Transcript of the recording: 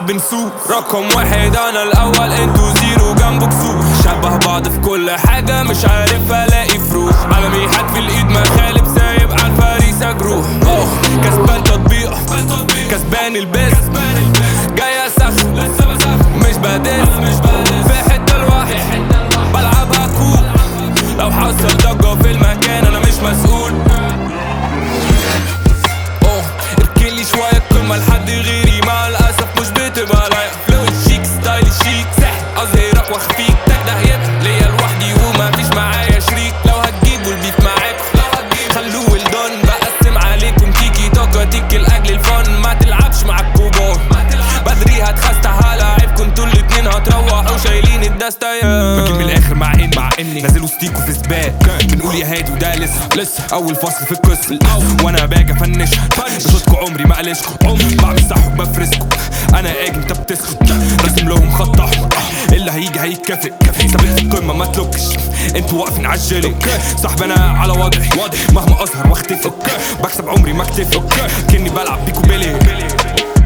بنسوق رقم واحد انا الاول انتوا زيرو جنبك سوق شبه بعض في كل حاجة مش عارف الاقي فروق عالمي حد في الايد مخالب سايب على الفريسة جروح اوه كسبان تطبيق كسبان البس جاي اسخ مش بدس في حتة لوحدي بلعبها كوب لو حصل ضجة في المكان انا مش مسؤول اوه اركنلي شوية قمة لحد غيري مع الأسف مش بتبقى لايق فلو شيك ستايل شيك سحر أظهرك واخفيك تجده يبقى ليا لوحدي ومفيش معايا شريك لو هتجيبوا البيف معاكم خلوه الدون بقسم عليكم تيكي توكا تيكي لأجل الفن ما تلعبش مع الكوبون بدري هتخستع هلاعبكم انتوا الاتنين هتروحوا شايلين الدستة يا بجيب من الاخر مع ان مع اني نازل وسطيكوا في سباق بنقول يا هادي وده لسه لسه اول فصل في القصه الاول وانا باجي افنش بشوطكوا عمري ما قلشكوا عمري بعمل سحب بفرسكوا انا اجي انت بتسكت راسم لهم خط احمر اللي هيجي هيتكافئ ثابت في القمه ما تلوكش انتوا واقفين عالجلي صاحبي انا على وضعي مهما اظهر واختفي بكسب عمري ما اكتفي كني بلعب بيكو بيلي